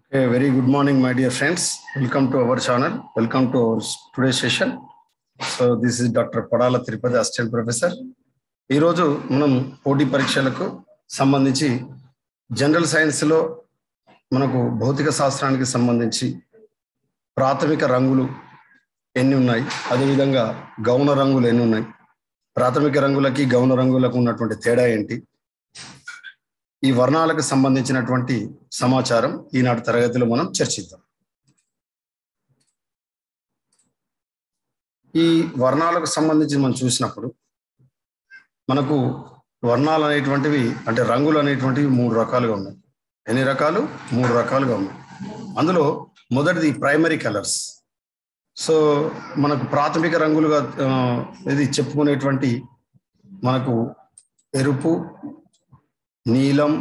A very good morning, my dear friends. Welcome to our channel. Welcome to our today's session. So this is Dr. Padala Tirupati, Assistant Professor. ఈరోజు మనం పోటీ పరీక్షలకు సంబంధించి general సైన్స్లో మనకు భౌతిక శాస్త్రానికి సంబంధించి ప్రాథమిక రంగులు ఎన్ని ఉన్నాయి అదేవిధంగా గౌణ రంగులు ఎన్ని ఉన్నాయి ప్రాథమిక రంగులకి గౌణ రంగులకు ఉన్నటువంటి తేడా ఏంటి ఈ వర్ణాలకు సంబంధించినటువంటి సమాచారం ఈనాటి తరగతిలో మనం చర్చిద్దాం ఈ వర్ణాలకు సంబంధించి మనం చూసినప్పుడు మనకు వర్ణాలు అనేటువంటివి అంటే రంగులు అనేటువంటివి మూడు రకాలుగా ఉన్నాయి ఎన్ని రకాలు మూడు రకాలుగా ఉన్నాయి అందులో మొదటిది ప్రైమరీ కలర్స్ సో మనకు ప్రాథమిక రంగులుగా ఆ, ఇది చెప్పుకునేటువంటి మనకు ఎరుపు నీలం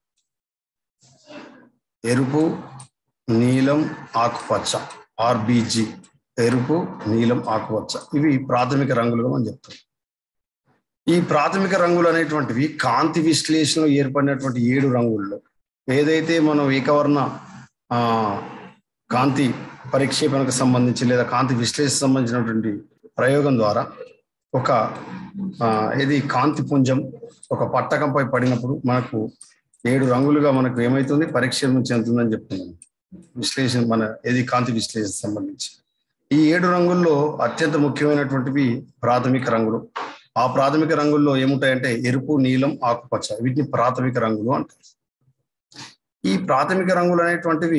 ఎరుపు నీలం ఆకుపచ్చ ఆర్బిజి ఎరుపు నీలం ఆకుపచ్చ ఇవి ప్రాథమిక రంగులుగా మనం చెప్తాం ఈ ప్రాథమిక రంగులు అనేటువంటివి కాంతి విశ్లేషణలో ఏర్పడినటువంటి ఏడు రంగుల్లో ఏదైతే మనం ఏకవర్ణ ఆ కాంతి పరిక్షేపణకు సంబంధించి లేదా కాంతి విశ్లేషణ సంబంధించినటువంటి ప్రయోగం ద్వారా ఒక ఆ, ఇది కాంతి పుంజం ఒక పట్టకంపై పడినప్పుడు మనకు ఏడు రంగులుగా మనకు ఏమైతుంది పరిక్షేపం చెందుతుందని చెప్తున్నాను విశ్లేషణ మన ఏది కాంతి విశ్లేషణ సంబంధించి ఈ ఏడు రంగుల్లో అత్యంత ముఖ్యమైనటువంటివి ప్రాథమిక రంగులు ఆ ప్రాథమిక రంగుల్లో ఏముంటాయంటే ఎరుపు నీలం ఆకుపచ్చ వీటిని ప్రాథమిక రంగులు అంటారు ఈ ప్రాథమిక రంగులు అనేటువంటివి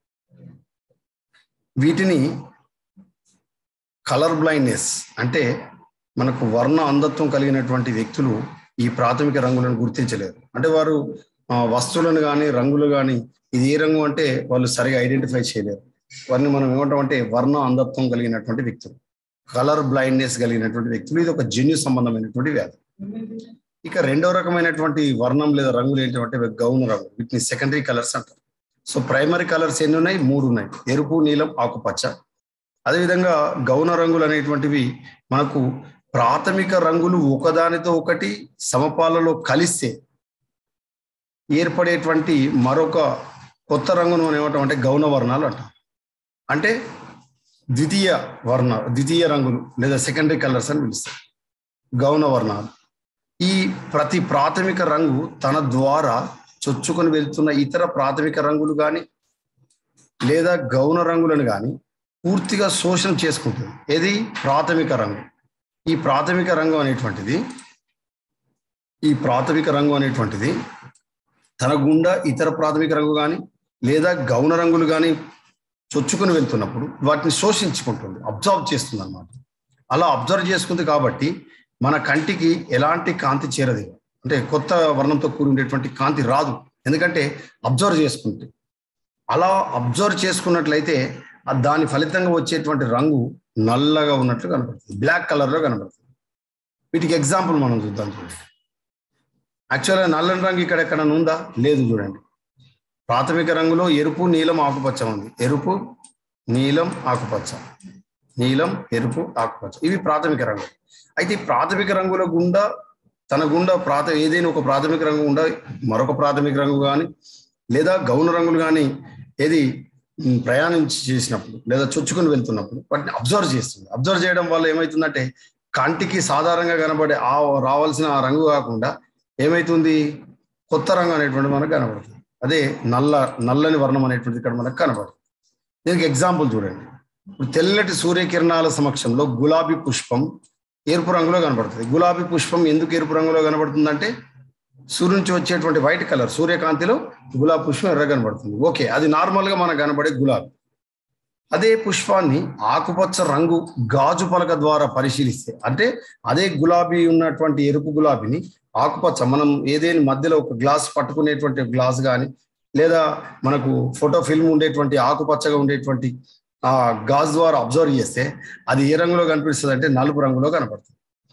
వీటిని కలర్ బ్లైండ్నెస్ అంటే మనకు వర్ణ అంధత్వం కలిగినటువంటి వ్యక్తులు ఈ ప్రాథమిక రంగులను గుర్తించలేరు అంటే వారు ఆ, వస్తువులను కానీ రంగులు కానీ ఇది ఏ రంగు అంటే వాళ్ళు సరిగా ఐడెంటిఫై చేయలేరు వారిని మనం ఏమంటాం అంటే వర్ణ అంధత్వం కలిగినటువంటి వ్యక్తులు కలర్ బ్లైండ్నెస్ కలిగినటువంటి వ్యక్తులు ఇది ఒక జన్యు సంబంధమైనటువంటి వ్యాధి ఇక రెండవ రకమైనటువంటి వర్ణం లేదా రంగులు ఏంటంటే గౌణ రంగు వీటిని సెకండరీ కలర్స్ అంటారు సో ప్రైమరీ కలర్స్ ఎన్ని ఉన్నాయి మూడు ఉన్నాయి ఎరుపు నీలం ఆకుపచ్చ అదేవిధంగా గౌణ రంగులు అనేటువంటివి మనకు ప్రాథమిక రంగులు ఒకదానితో ఒకటి సమపాలలో కలిస్తే ఏర్పడేటువంటి మరొక కొత్త రంగును మనం ఏమంటాం అంటే గౌణ వర్ణాలు అంటాం అంటే ద్వితీయ వర్ణ ద్వితీయ రంగులు లేదా సెకండరీ కలర్స్ అని పిలుస్తారు గౌణ వర్ణాలు ఈ ప్రతి ప్రాథమిక రంగు తన ద్వారా చొచ్చుకొని వెళ్తున్న ఇతర ప్రాథమిక రంగులు కానీ లేదా గౌణ రంగులను కానీ పూర్తిగా శోషణ చేసుకుంటుంది ఏది ప్రాథమిక రంగు ఈ ప్రాథమిక రంగు అనేటువంటిది ఈ ప్రాథమిక రంగు అనేటువంటిది తన గుండా ఇతర ప్రాథమిక రంగు కానీ లేదా గౌణ రంగులు కానీ చొచ్చుకొని వెళ్తున్నప్పుడు వాటిని శోషించుకుంటుంది అబ్జర్వ్ చేస్తుంది అనమాట అలా అబ్జర్వ్ చేసుకుంది కాబట్టి మన కంటికి ఎలాంటి కాంతి చేరదు అంటే కొత్త వర్ణంతో కూడి ఉండేటువంటి కాంతి రాదు ఎందుకంటే అబ్జర్వ్ చేసుకుంటే అలా అబ్జర్వ్ చేసుకున్నట్లయితే ఆ దాని ఫలితంగా వచ్చేటువంటి రంగు నల్లగా ఉన్నట్లు కనపడుతుంది బ్లాక్ కలర్లో కనపడుతుంది వీటికి ఎగ్జాంపుల్ మనం చూద్దాం చూడండి యాక్చువల్గా నల్లని రంగు ఇక్కడ ఎక్కడ ఉందా లేదు చూడండి ప్రాథమిక రంగులో ఎరుపు నీలం ఆకుపచ్చ ఉంది ఎరుపు నీలం ఆకుపచ్చ నీలం ఎరుపు ఆకుపచ్చ ఇవి ప్రాథమిక రంగులు అయితే ఈ ప్రాథమిక రంగుల గుండా తన గుండా ప్రాథ ఏదైనా ఒక ప్రాథమిక రంగు గుండా మరొక ప్రాథమిక రంగు కానీ లేదా గౌణ రంగులు కానీ ఏది ఉమ్, ప్రయాణం చేసినప్పుడు లేదా చొచ్చుకొని వెళ్తున్నప్పుడు వాటిని అబ్జర్వ్ చేస్తుంది అబ్జర్వ్ చేయడం వల్ల ఏమవుతుందంటే కంటికి సాధారణంగా కనబడే ఆ రావాల్సిన ఆ రంగు కాకుండా ఏమైతుంది కొత్త రంగు అనేటువంటి మనకు కనబడుతుంది అదే నల్ల నల్లని వర్ణం అనేటువంటిది ఇక్కడ మనకు కనబడుతుంది దీనికి ఎగ్జాంపుల్ చూడండి ఇప్పుడు తెల్లటి సూర్యకిరణాల సమక్షంలో గులాబీ పుష్పం ఎరుపు రంగులో కనబడుతుంది గులాబీ పుష్పం ఎందుకు ఎరుపు రంగులో కనబడుతుందంటే సూర్యుడి నుంచి వచ్చేటువంటి వైట్ కలర్ సూర్యకాంతిలో గులాబీ పుష్పం ఎర్ర కనబడుతుంది ఓకే అది నార్మల్ గా మనకు కనబడే గులాబీ అదే పుష్పాన్ని ఆకుపచ్చ రంగు గాజు పలక ద్వారా పరిశీలిస్తే అంటే అదే గులాబీ ఉన్నటువంటి ఎరుపు గులాబీని ఆకుపచ్చ మనం ఏదైనా మధ్యలో ఒక గ్లాస్ పట్టుకునేటువంటి గ్లాస్ కానీ లేదా మనకు ఫోటో ఫిల్మ్ ఉండేటువంటి ఆకుపచ్చగా ఉండేటువంటి ఆ గాజు ద్వారా అబ్జర్వ్ చేస్తే అది ఏ రంగులో కనిపిస్తుంది అంటే నలుపు రంగులో కనపడుతుంది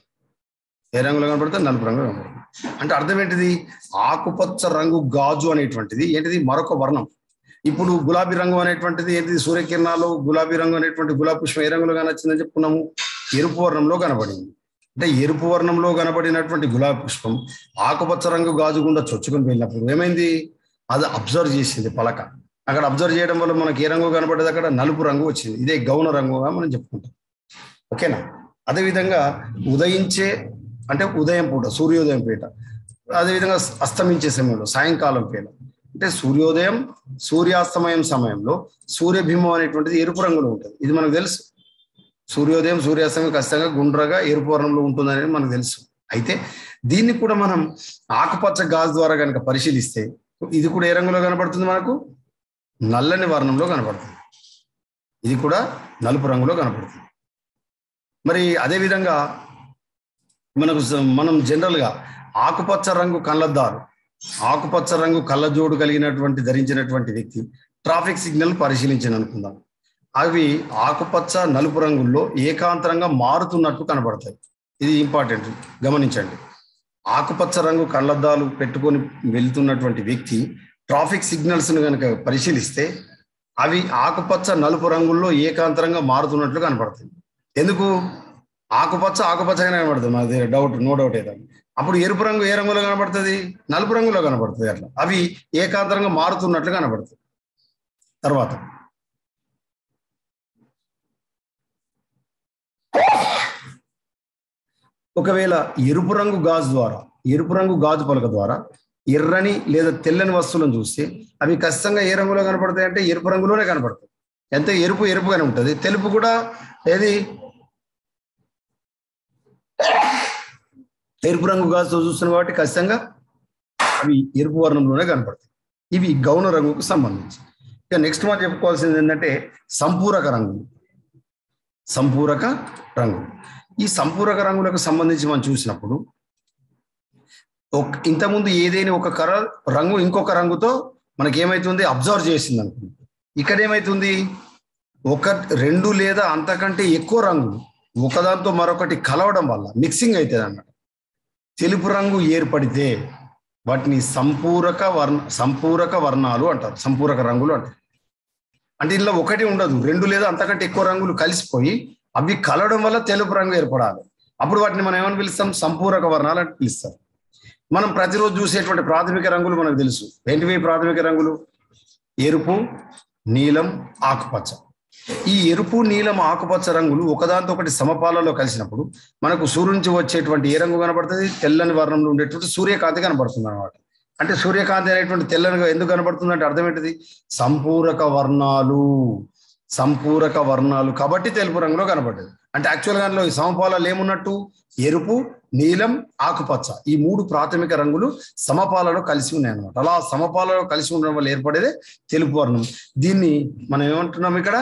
ఏ రంగులో కనపడుతుంది నలుపు రంగులో కనపడుతుంది అంటే అర్థం ఏంటిది ఆకుపచ్చ రంగు గాజు అనేటువంటిది ఏంటిది మరొక వర్ణం ఇప్పుడు గులాబీ రంగు అనేటువంటిది ఏంటిది సూర్యకిరణాలు గులాబీ రంగు అనేటువంటి గులాబీ పుష్పం ఏ రంగులో కనొచ్చిందని చెప్పుకున్నాము ఎరుపు వర్ణంలో కనబడింది అంటే ఎరుపు వర్ణంలో కనబడినటువంటి గులాబీ పుష్పం ఆకుపచ్చ రంగు గాజు గుండా చొచ్చుకొని వెళ్ళినప్పుడు ఏమైంది అది అబ్జర్వ్ చేసింది పలక అక్కడ అబ్జర్వ్ చేయడం వల్ల మనకి ఏ రంగు కనబడ్డది అక్కడ నలుపు రంగు వచ్చింది ఇదే గౌన రంగుగా మనం చెప్పుకుంటాం ఓకేనా అదేవిధంగా ఉదయించే అంటే ఉదయం పూట సూర్యోదయం పూట అదేవిధంగా అస్తమించే సమయంలో సాయంకాలం పూట అంటే సూర్యోదయం సూర్యాస్తమయం సమయంలో సూర్యబింబం అనేటువంటిది ఎరుపు రంగులో ఉంటుంది ఇది మనకు తెలుసు సూర్యోదయం సూర్యాస్తమయం ఖచ్చితంగా గుండ్రగా ఎరుపు వర్ణంలో ఉంటుందనేది మనకు తెలుసు అయితే దీన్ని కూడా మనం ఆకుపచ్చ గాజు ద్వారా కనుక పరిశీలిస్తే ఇది కూడా ఏ రంగులో కనబడుతుంది మనకు నల్లని వర్ణంలో కనబడుతుంది ఇది కూడా నలుపు రంగులో కనబడుతుంది మరి అదేవిధంగా మనకు స- మనం జనరల్గా ఆకుపచ్చ రంగు కళ్ళద్దారు ఆకుపచ్చ రంగు కళ్ళజోడు కలిగినటువంటి ధరించినటువంటి వ్యక్తి ట్రాఫిక్ సిగ్నల్ పరిశీలించని అనుకుందాం అవి ఆకుపచ్చ నలుపు రంగుల్లో ఏకాంతరంగా మారుతున్నట్టు కనబడతాయి ఇది ఇంపార్టెంట్ గమనించండి ఆకుపచ్చ రంగు కళ్ళద్దాలు పెట్టుకొని వెళ్తున్నటువంటి వ్యక్తి ట్రాఫిక్ సిగ్నల్స్ ను కనుక పరిశీలిస్తే అవి ఆకుపచ్చ నలుపు రంగుల్లో ఏకాంతరంగా మారుతున్నట్లు కనపడతాయి ఎందుకు ఆకుపచ్చ ఆకుపచ్చగానే కనబడుతుంది మాది డౌట్ నో డౌట్ ఏదో అప్పుడు ఎరుపు రంగు ఏ రంగులో కనబడుతుంది నలుపు రంగులో కనబడుతుంది అట్లా అవి ఏకాంతరంగా మారుతున్నట్లు కనబడుతుంది తర్వాత ఒకవేళ ఎరుపు రంగు గాజు ద్వారా ఎరుపు రంగు గాజు పలక ద్వారా ఎర్రని లేదా తెల్లని వస్తువులను చూస్తే అవి ఖచ్చితంగా ఏ రంగులో కనపడతాయి అంటే ఎరుపు రంగులోనే కనపడతాయి ఎంత ఎరుపు ఎరుపుగానే ఉంటుంది తెలుపు కూడా ఏది ఎరుపు రంగు గాజుతో చూస్తున్నాం కాబట్టి ఖచ్చితంగా అవి ఎరుపు వర్ణంలోనే కనపడతాయి ఇవి గౌణ రంగుకు సంబంధించి ఇక నెక్స్ట్ మనం చెప్పుకోవాల్సింది ఏంటంటే సంపూరక రంగులు సంపూరక రంగులు ఈ సంపూరక రంగులకు సంబంధించి మనం చూసినప్పుడు ఒక ఇంతకుముందు ఏదైనా ఒక కర రంగు ఇంకొక రంగుతో మనకి ఏమైతుంది అబ్జర్వ్ చేసింది అనుకుంది ఇక్కడ ఏమైతుంది ఒక రెండు లేదా అంతకంటే ఎక్కువ రంగులు ఒకదాంతో మరొకటి కలవడం వల్ల మిక్సింగ్ అవుతుంది అన్నమాట తెలుపు రంగు ఏర్పడితే వాటిని సంపూరక వర్ణ సంపూరక వర్ణాలు అంటారు సంపూరక రంగులు అంటారు అంటే ఇందులో ఒకటి ఉండదు రెండు లేదా అంతకంటే ఎక్కువ రంగులు కలిసిపోయి అవి కలవడం వల్ల తెలుపు రంగు ఏర్పడాలి అప్పుడు వాటిని మనం ఏమని పిలుస్తాం సంపూరక వర్ణాలు అని పిలుస్తాం మనం ప్రతిరోజు చూసేటువంటి ప్రాథమిక రంగులు మనకు తెలుసు ఏంటివి ప్రాథమిక రంగులు ఎరుపు నీలం ఆకుపచ్చ ఈ ఎరుపు నీలం ఆకుపచ్చ రంగులు ఒకదాంతో ఒకటి సమపాలలో కలిసినప్పుడు మనకు సూర్యుడి నుంచి వచ్చేటువంటి ఏ రంగు కనబడుతుంది తెల్లని వర్ణంలో ఉండేటువంటి సూర్యకాంతి కనబడుతుంది అనమాట అంటే సూర్యకాంతి అనేటువంటి తెల్లని ఎందుకు కనబడుతుంది అంటే అర్థం ఏంటిది సంపూరక వర్ణాలు సంపూరక వర్ణాలు కాబట్టి తెలుపు రంగులో కనబడ్డది అంటే యాక్చువల్గా అందులో ఈ సమపాలాలు ఏమున్నట్టు ఎరుపు నీలం ఆకుపచ్చ ఈ మూడు ప్రాథమిక రంగులు సమపాలలో కలిసి ఉన్నాయి అనమాట అలా సమపాలలో కలిసి ఉండడం వల్ల ఏర్పడేదే తెలుపు వర్ణం దీన్ని మనం ఏమంటున్నాం ఇక్కడ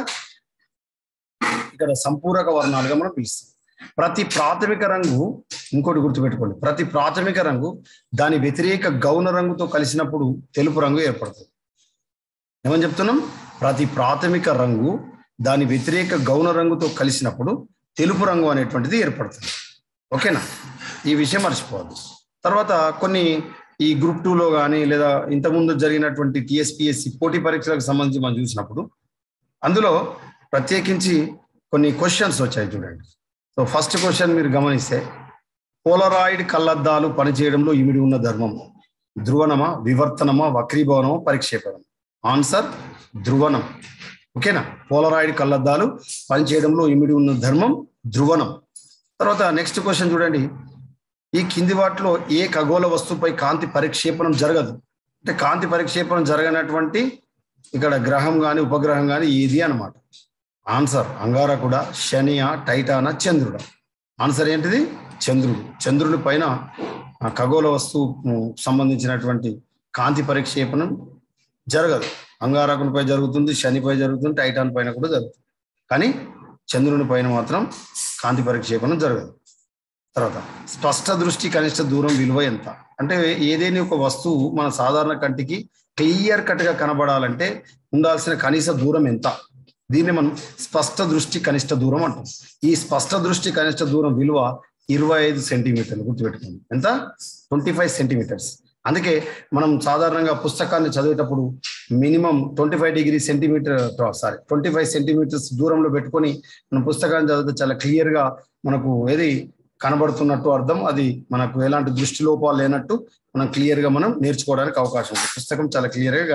ఇక్కడ సంపూరక వర్ణాలుగా మనం పిలుస్తాం ప్రతి ప్రాథమిక రంగు ఇంకోటి గుర్తుపెట్టుకోండి ప్రతి ప్రాథమిక రంగు దాని వ్యతిరేక గౌణ రంగుతో కలిసినప్పుడు తెలుపు రంగు ఏర్పడుతుంది ఏమని చెప్తున్నాం ప్రతి ప్రాథమిక రంగు దాని వ్యతిరేక గౌణ రంగుతో కలిసినప్పుడు తెలుపు రంగు అనేటువంటిది ఏర్పడుతుంది ఓకేనా ఈ విషయం మర్చిపోవద్దు తర్వాత కొన్ని ఈ గ్రూప్ టూలో కానీ లేదా ఇంతకుముందు జరిగినటువంటి టిఎస్పిఎస్సి పోటీ పరీక్షలకు సంబంధించి మనం చూసినప్పుడు అందులో ప్రత్యేకించి కొన్ని క్వశ్చన్స్ వచ్చాయి చూడండి సో ఫస్ట్ క్వశ్చన్ మీరు గమనిస్తే పోలరాయిడ్ కళ్ళద్దాలు పనిచేయడంలో ఇమిడి ఉన్న ధర్మం ధ్రువణమా వివర్తనమా వక్రీభవనమా పరిక్షేపణం ఆన్సర్ ధ్రువణం ఓకేనా పోలరాయిడ్ కళ్ళద్దాలు పనిచేయడంలో ఇమిడి ఉన్న ధర్మం ధ్రువణం తర్వాత నెక్స్ట్ క్వశ్చన్ చూడండి ఈ కింది వాటిలో ఏ ఖగోళ వస్తువుపై కాంతి పరిక్షేపణం జరగదు అంటే కాంతి పరిక్షేపణం జరగనటువంటి ఇక్కడ గ్రహం కానీ ఉపగ్రహం కానీ ఏది అనమాట ఆన్సర్ అంగారకుడ శనియా టైటానా చంద్రుడా ఆన్సర్ ఏంటిది చంద్రుడు చంద్రుడి పైన ఆ ఖగోళ వస్తువు సంబంధించినటువంటి కాంతి పరిక్షేపణం జరగదు అంగారకునిపై జరుగుతుంది శనిపై జరుగుతుంది టైటాన్ పైన కూడా జరుగుతుంది కానీ చంద్రుని పైన మాత్రం కాంతి పరిక్షేపణం జరగదు తర్వాత స్పష్ట దృష్టి కనిష్ట దూరం విలువ ఎంత అంటే ఏదైనా ఒక వస్తువు మన సాధారణ కంటికి క్లియర్ కట్ గా కనబడాలంటే ఉండాల్సిన కనీస దూరం ఎంత దీన్ని మనం స్పష్ట దృష్టి కనిష్ట దూరం అంటాం ఈ స్పష్ట దృష్టి కనిష్ట దూరం విలువ ఇరవై ఐదు సెంటీమీటర్లు గుర్తుపెట్టుకోండి ఎంత ట్వంటీ ఫైవ్ సెంటీమీటర్స్ అందుకే మనం సాధారణంగా పుస్తకాన్ని చదివేటప్పుడు minimum twenty five degree centimetre sorry twenty five centimetres దూరంలో పెట్టుకొని మనం పుస్తకాన్ని చదివితే చాలా క్లియర్ గా మనకు ఏది కనబడుతున్నట్టు అర్థం అది మనకు ఎలాంటి దృష్టి లోపాలు లేనట్టు మనం క్లియర్ గా మనం నేర్చుకోవడానికి అవకాశం ఉంది పుస్తకం చాలా క్లియర్ గా కనబడుతుంది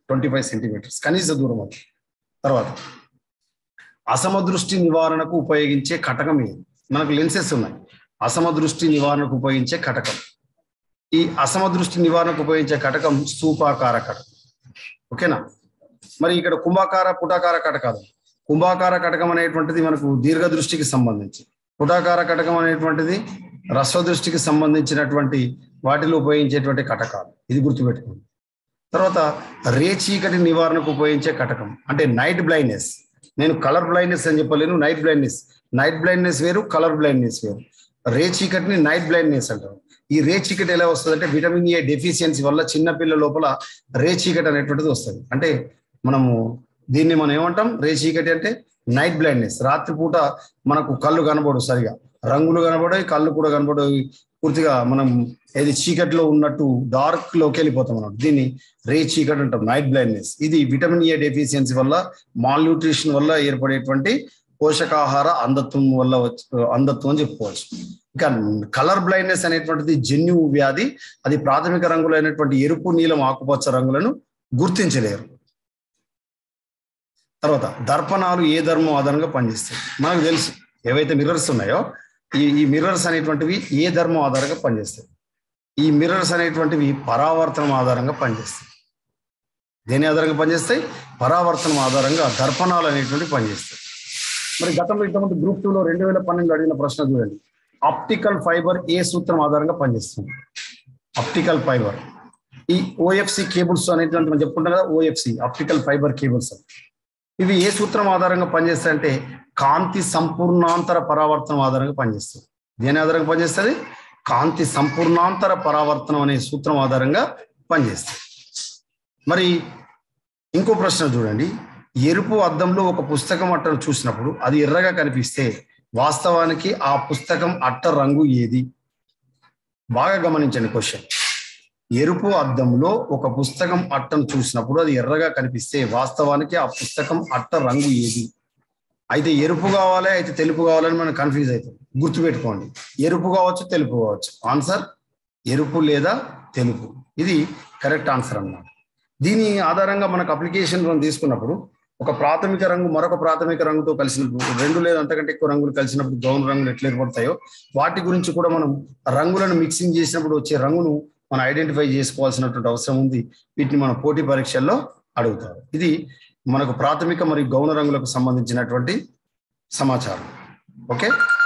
ట్వంటీ ఫైవ్ సెంటీమీటర్స్ కనీస దూరం అది తర్వాత అసమదృష్టి నివారణకు ఉపయోగించే కటకం ఇది మనకు లెన్సెస్ ఉన్నాయి అసమదృష్టి నివారణకు ఉపయోగించే కటకం ఈ అసమదృష్టి నివారణకు ఉపయోగించే కటకం స్తూపాకార కటకం ఓకేనా మరి ఇక్కడ కుంభాకార పుటాకార కటకాలు కుంభాకార కటకం అనేటువంటిది మనకు దీర్ఘ దృష్టికి సంబంధించి పుటాకార కటకం అనేటువంటిది రస్వ దృష్టికి సంబంధించినటువంటి వాటిలో ఉపయోగించేటువంటి కటకాలు ఇది గుర్తుపెట్టుకోండి తర్వాత రే చీకటి నివారణకు ఉపయోగించే కటకం అంటే నైట్ బ్లైండ్నెస్ నేను కలర్ బ్లైండ్నెస్ అని చెప్పలేను నైట్ బ్లైండ్నెస్ నైట్ బ్లైండ్నెస్ వేరు కలర్ బ్లైండ్నెస్ వేరు రే చీకటిని నైట్ బ్లైండ్నెస్ అంటారు ఈ రే చీకటి ఎలా వస్తుంది అంటే విటమిన్ ఏ డెఫిషియన్సీ వల్ల చిన్న పిల్లల లోపల రే చీకటి అనేటువంటిది వస్తుంది అంటే మనము దీన్ని మనం ఏమంటాం రే చీకటి అంటే నైట్ బ్లైండ్నెస్ రాత్రిపూట మనకు కళ్ళు కనబడు సరిగా రంగులు కనబడాయి కళ్ళు కూడా కనబడాయి పూర్తిగా మనం ఏది చీకటిలో ఉన్నట్టు డార్క్ లోకి వెళ్ళిపోతాం అన్నమాట దీన్ని రే చీకటి అంటాం నైట్ బ్లైండ్నెస్ ఇది విటమిన్ ఏ డెఫిషియన్సీ వల్ల మాల్ న్యూట్రిషన్ వల్ల ఏర్పడేటువంటి పోషకాహార అంధత్వం వల్ల వచ్చి- అంధత్వం అని చెప్పుకోవచ్చు ఇంకా కలర్ బ్లైండ్నెస్ అనేటువంటిది జన్యు వ్యాధి అది ప్రాథమిక రంగులైనటువంటి ఎరుపు నీలం ఆకుపచ్చ రంగులను గుర్తించలేరు తర్వాత దర్పణాలు ఏ ధర్మం ఆధారంగా పనిచేస్తాయి మనకు తెలుసు ఏవైతే మిర్రర్స్ ఉన్నాయో ఈ ఈ మిర్రర్స్ అనేటువంటివి ఏ ధర్మం ఆధారంగా పనిచేస్తాయి ఈ మిర్రర్స్ అనేటువంటివి పరావర్తనం ఆధారంగా పనిచేస్తాయి దేని ఆధారంగా పనిచేస్తాయి పరావర్తనం ఆధారంగా దర్పణాలు అనేటువంటివి పనిచేస్తాయి మరి గతంలో ఇంతకుముందు గ్రూప్ టూలో రెండు వేల పన్నెండు అడిగిన ప్రశ్న చూడండి ఆప్టికల్ ఫైబర్ ఏ సూత్రం ఆధారంగా పనిచేస్తుంది ఆప్టికల్ ఫైబర్ ఈ ఓఎఫ్సి కేబుల్స్ అనేటువంటి మనం చెప్పుకుంటాం కదా ఓఎఫ్సి ఆప్టికల్ ఫైబర్ కేబుల్స్ ఇవి ఏ సూత్రం ఆధారంగా పనిచేస్తాయంటే కాంతి సంపూర్ణాంతర పరావర్తనం ఆధారంగా పనిచేస్తుంది దేని ఆధారంగా పనిచేస్తుంది కాంతి సంపూర్ణాంతర పరావర్తనం అనే సూత్రం ఆధారంగా పనిచేస్తుంది మరి ఇంకో ప్రశ్న చూడండి ఎరుపు అద్దంలో ఒక పుస్తకం అట్టను చూసినప్పుడు అది ఎర్రగా కనిపిస్తే వాస్తవానికి ఆ పుస్తకం అట్ట రంగు ఏది బాగా గమనించండి క్వశ్చన్ ఎరుపు అద్దంలో ఒక పుస్తకం అట్టను చూసినప్పుడు అది ఎర్రగా కనిపిస్తే వాస్తవానికి ఆ పుస్తకం అట్ట రంగు ఏది అయితే ఎరుపు కావాలి అయితే తెలుపు కావాలని మనం కన్ఫ్యూజ్ అవుతాం గుర్తుపెట్టుకోండి ఎరుపు కావచ్చు తెలుపు కావచ్చు ఆన్సర్ ఎరుపు లేదా తెలుపు ఇది కరెక్ట్ ఆన్సర్ అన్నమాట దీని ఆధారంగా మనకు అప్లికేషన్ మనం తీసుకున్నప్పుడు ఒక ప్రాథమిక రంగు మరొక ప్రాథమిక రంగుతో కలిసినప్పుడు రెండు లేదా అంతకంటే ఎక్కువ రంగులు కలిసినప్పుడు గౌన్ రంగులు ఎట్లా ఏర్పడతాయో వాటి గురించి కూడా మనం రంగులను మిక్సింగ్ చేసినప్పుడు వచ్చే రంగును మనం ఐడెంటిఫై చేసుకోవాల్సినటువంటి అవసరం ఉంది వీటిని మన పోటీ పరీక్షల్లో అడుగుతారు ఇది మనకు ప్రాథమిక మరియు గౌణ రంగులకు సంబంధించినటువంటి సమాచారం ఓకే